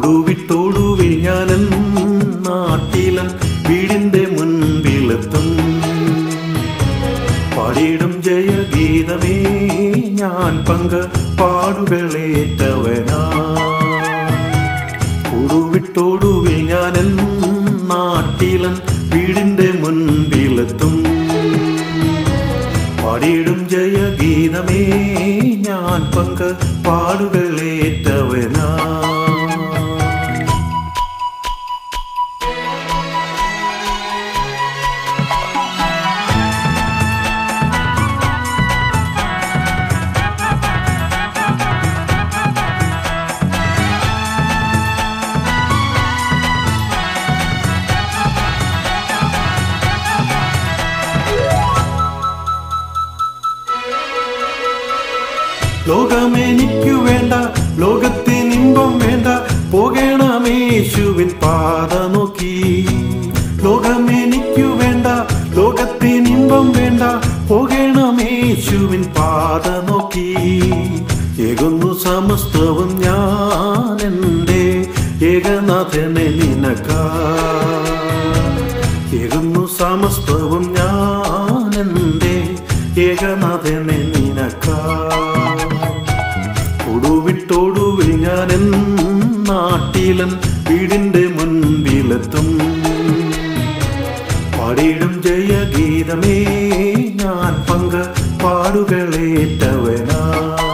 ഒടുവിട്ടൊടുവിൽ ഞാനൻ നാട്ടിലൻ വീടിന്റെ മുൻപിലെത്തും പാടിയിടും ജയഗീതമേ ഞാൻ പങ്ക് പാടുകളേറ്റവനാ ഒടുവിട്ടൊടുവിൽ ഞാനൻ നാട്ടിലൻ വീടിന്റെ മുൻപിലെത്തും പാടിയിടും ജയഗീതമേ ഞാൻ പങ്ക് പാടുകളേറ്റവനാ ലോകമെനിക്കു വേണ്ട ലോകത്തിനിമ്പം വേണ്ട പോകണമേശുവിൻ പാത നോക്കി ലോകമെനിക്കു വേണ്ട ലോകത്തിനിമ്പം വേണ്ട പോകണമേശുവിൻ പാത നോക്കി ഏകുന്നു സമസ്തവും ഞാൻ എൻ്റെ ഏകനാഥനെ നിനക്കാ ഏകുന്നു സമസ്തവും ഞാൻ എൻ്റെ ഏകനാഥനെ നിനക്കാ ഒടുവിട്ടൊടുവിൽ ഞാനെൻ നാട്ടിലൻ വീടിന്റെ മുൻപിലെത്തും പാടിയിടും ജയഗീതമേ ഞാൻ പങ്ക് പാടുകളേറ്റവനാ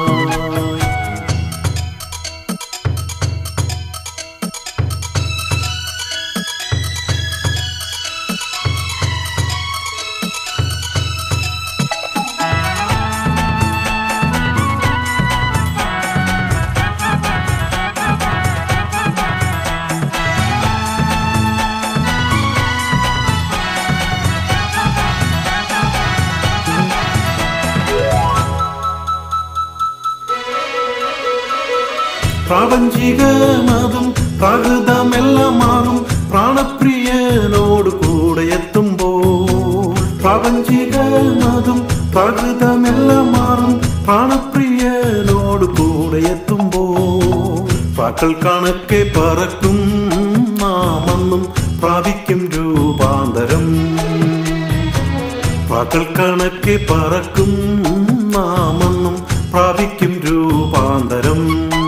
പ്രാപഞ്ചികമതും പ്രകൃതമെല്ലാം മാറും പ്രാണപ്രിയനോട് കൂടെ എത്തുമ്പോൾ പ്രാപഞ്ചികമതും പ്രകൃതമെല്ലാം മാറും പ്രാണപ്രിയനോട് കൂടെ എത്തുമ്പോൾ പ്രാക്കൾ കണക്കെ പറക്കും നാമെന്നും പ്രാപിക്കും രൂപാന്തരം പ്രാക്കൾ കണക്കെ പറക്കും നാമെന്നും പ്രാപിക്കും രൂപാന്തരം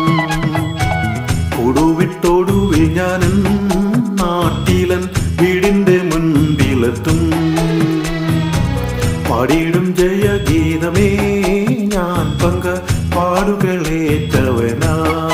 ഒടുവിട്ടൊടുവിൽ ഞാനൻ നാട്ടിലൻ വീടിന്റെ മുൻപിലെത്തും പാടിയിടും ജയഗീതമേ ഞാൻ പങ്ക് പാടുകളേറ്റവനാ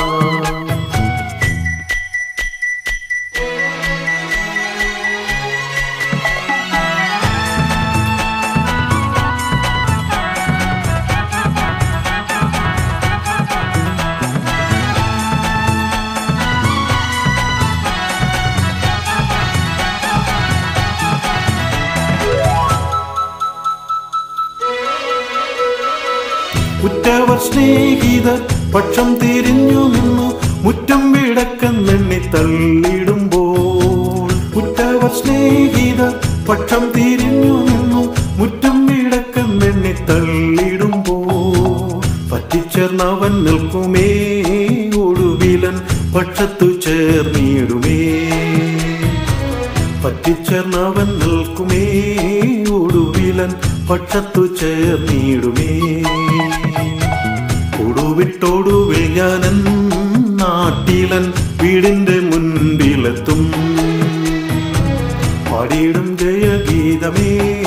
ഉറ്റവർ സ്നേഹിതർ പക്ഷം തിരിഞ്ഞു നിന്നു മുറ്റം വിടക്കെന്നെണ്ണി തള്ളിടുമ്പോൾ ഉറ്റവർ സ്നേഹിതർ പക്ഷം തിരിഞ്ഞു നിന്നു മുറ്റം വിടക്കെന്നെണ്ണി തള്ളിടുമ്പോൾ പറ്റിച്ചേർന്നവൻ നിൽക്കുമേ ഒടുവിലൻ പക്ഷത്തു ചേർന്നിടുമേ പറ്റിച്ചേർന്നവൻ നിൽക്കുമേ ഒടുവിലൻ പക്ഷത്തു ചേർന്നിടുമേ ഒടുവിട്ടൊടുവിൽ ഞാനൻ നാട്ടിലൻ വീടിന്റെ മുൻപിലെത്തും പാടിയിടും ജയഗീതമേ